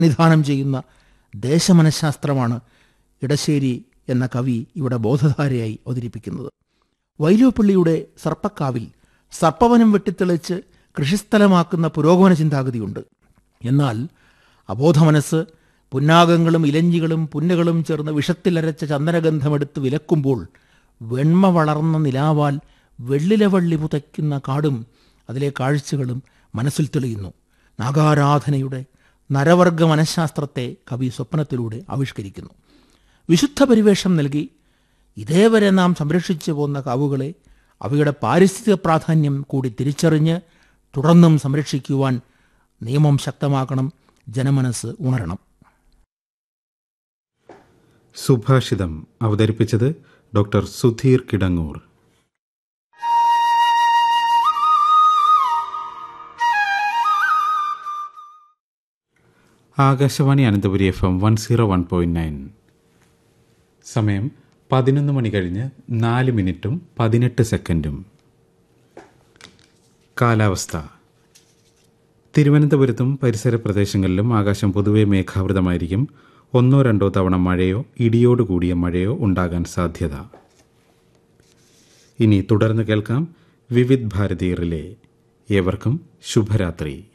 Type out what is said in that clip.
നിധാനം ചെയ്യുന്ന ദേശമനഃശാസ്ത്രമാണ് ഇടശ്ശേരി എന്ന കവി ഇവിടെ ബോധധാരയായി അവതരിപ്പിക്കുന്നത് വൈലോപ്പള്ളിയുടെ സർപ്പക്കാവിൽ സർപ്പവനം വെട്ടിത്തെളിച്ച് കൃഷിസ്ഥലമാക്കുന്ന പുരോഗമന ചിന്താഗതിയുണ്ട് എന്നാൽ അബോധമനസ്സ് പുന്നാഗങ്ങളും ഇലഞ്ഞികളും പുന്നുകളും ചേർന്ന് വിഷത്തിലരച്ച ചന്ദനഗന്ധമെടുത്ത് വിലക്കുമ്പോൾ വെണ്മ വളർന്ന നിലാവാൽ വെള്ളിലവള്ളി പുതയ്ക്കുന്ന കാടും അതിലെ കാഴ്ചകളും മനസ്സിൽ തെളിയുന്നു നാഗാരാധനയുടെ നരവർഗ മനഃശാസ്ത്രത്തെ കവി സ്വപ്നത്തിലൂടെ ആവിഷ്കരിക്കുന്നു വിശുദ്ധ പരിവേഷം നൽകി ഇതേവരെ നാം സംരക്ഷിച്ചു പോന്ന കാവുകളെ അവയുടെ പാരിസ്ഥിതിക പ്രാധാന്യം കൂടി തിരിച്ചറിഞ്ഞ് തുടർന്നും സംരക്ഷിക്കുവാൻ നിയമം ശക്തമാക്കണം ജനമനസ് ഉണരണം സുഭാഷിതം അവതരിപ്പിച്ചത് doctor Sudheer Kidangoor Akashvani Ananthapuri F M one zero one point nine സമയം പതിനൊന്ന് മണി കഴിഞ്ഞ് നാല് മിനിറ്റും പതിനെട്ട് സെക്കൻഡും കാലാവസ്ഥ തിരുവനന്തപുരത്തും പരിസര പ്രദേശങ്ങളിലും ആകാശം പൊതുവെ മേഘാവൃതമായിരിക്കും ഒന്നോ രണ്ടോ തവണ മഴയോ ഇടിയോട് കൂടിയ മഴയോ ഉണ്ടാകാൻ സാധ്യത ഇനി തുടർന്ന് കേൾക്കാം വിവിധ് ഭാരതി റിലേ ഏവർക്കും ശുഭരാത്രി